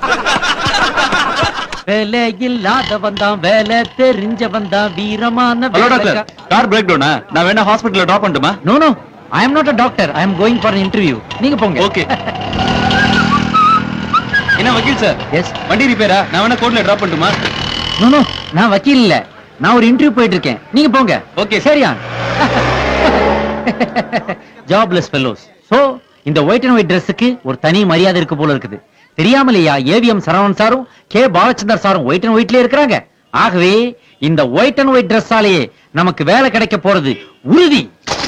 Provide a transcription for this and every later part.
வேலை இல்லாதவன் தான் வேலை தெரிஞ்சவன் தான் வீரமான ஹலோ டாக்டர் கார் பிரேக் டவுனா நான் வேணா ஹாஸ்பிடல்ல டிராப் பண்ணட்டுமா no no I am not a doctor I am going for interview நீங்க போங்க ஓகே என்ன வக்கீல் சார் எஸ் வண்டி ரிப்பேரா நான் வேணா கோர்ட்ல டிராப் பண்ணட்டுமா நோ நோ நான் வக்கீல் இல்ல நான் ஒரு இன்டர்வியூ போயிட்டு இருக்கேன் நீங்க போங்க Okay, sir. சரியா ஜாப்லெஸ் ஃபெல்லோஸ் சோ இந்த ஒயிட் அண்ட் ஒயிட் Dressக்கு ஒரு தனி மரியாதை இருக்கு போல இருக்குது தெரியாமலையா ஏவிஎம் சரவணன் சாரும் கே பாலச்சந்தர் சாரும் ஒயிட் அண்ட் ஒயிட்லயே இருக்கிறாங்க ஆகவே இந்த ஒயிட் அண்ட் ஒயிட் Dressஆலேயே நமக்கு வேலை கிடைக்க போறது உறுதி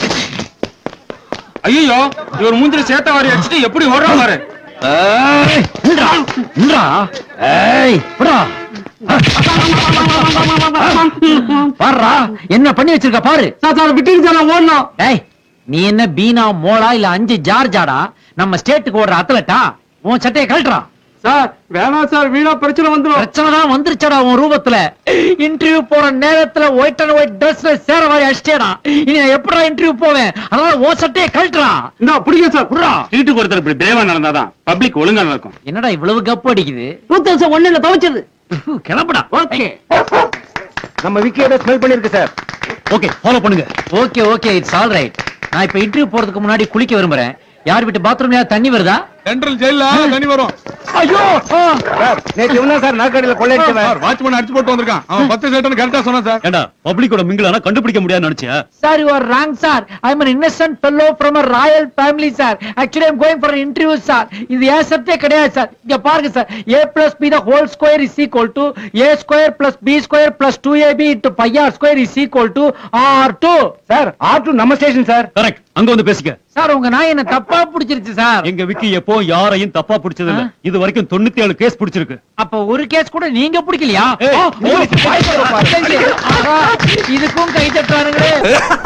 ஐயோ இவர் மூஞ்சில சேத்த வாரி அடிச்சுட்டு எப்படி ஓடுறா பாரு ஏய், நில்றா, நில்றா. ஏய், விட்றா. பாருடா, என்ன பண்ணி வச்சிருக்க பாரு விட்டு ஓடணும் டேய் நீ என்ன பீனா மோளா இல்ல அஞ்சு ஜார்ஜாடா நம்ம ஸ்டேட்டுக்கு ஓடுற அத்லட்டா உன் சட்டையை கழட்டுறா சார் வேணாம் சார் வீணா பிரச்சனை வந்துடும் பிரச்சனை தான் வந்துருச்சடா உன் ரூபத்துல இன்டர்வியூ போற நேரத்துல ஒயிட் அண்ட் ஒயிட் ட்ரெஸ்ல சேர மாதிரி அடிச்சேடா இனி நான் எப்படா இன்டர்வியூ போவேன் அதனால உன் சட்டையை கழட்டுறா இந்த பிடிக்க சார் விட்றா. வீட்டுக்கு ஒருத்தர் இப்படி பிரேவா நடந்தாதான் பப்ளிக் ஒழுங்கா நடக்கும் என்னடா இவ்வளவு கப்பு அடிக்குது டூ தௌசண்ட் ஒன்னுல துவைச்சது கிளம்புடா ஓகே நம்ம விக்கியோட ஸ்மெல் பண்ணிருக்கு சார் ஓகே ஃபாலோ பண்ணுங்க okay okay it's all right நான் இப்ப இன்டர்வியூ போறதுக்கு முன்னாடி குளிக்க விரும்புறேன் யார் வீட்டு பாத்ரூம்ல தண்ணி வருதா சென்ட்ரல் ஜெயில தண்ணி வரும் ஐயோ நேத்து இவன் சார் நாற்காலியில சார் வாட்ச்மேன் அடிச்சு போட்டு வந்திருக்கான் அவன் பத்து சேட்டன் கரெக்டா சொன்னான் சார் ஏண்டா பப்ளிக்கோட மிங்கிலானா கண்டுபிடிக்க முடியாதுன்னு நினைச்சியா sir you are wrong sir I am an innocent fellow from a royal family sir actually I'm going for interview sir இது ஏன் சத்தே கிடையாது சார் இங்க பாருங்க sir A plus B the whole square is equal to A square plus B square plus two A B into by R square is equal to R two sir R two நம்ம station sir correct அங்க வந்து பேசிக்க sir உங்க நாய் என்ன தப்பா பிடிச்சிருச்சு sir எங்க விக்கி எப்போ யாரையும் தப்பா பிடிச்சது இல்ல ஆ. இது வரைக்கும் தொண்ணூத்தி ஏழு கேஸ் பிடிச்சிருக்கு அப்ப ஒரு கேஸ் கூட நீங்க பிடிக்கலையா ஏய், ஆ, ஓ, போலீஸ், ஆஹா, இதுக்கும் கை தட்டுறானுங்களே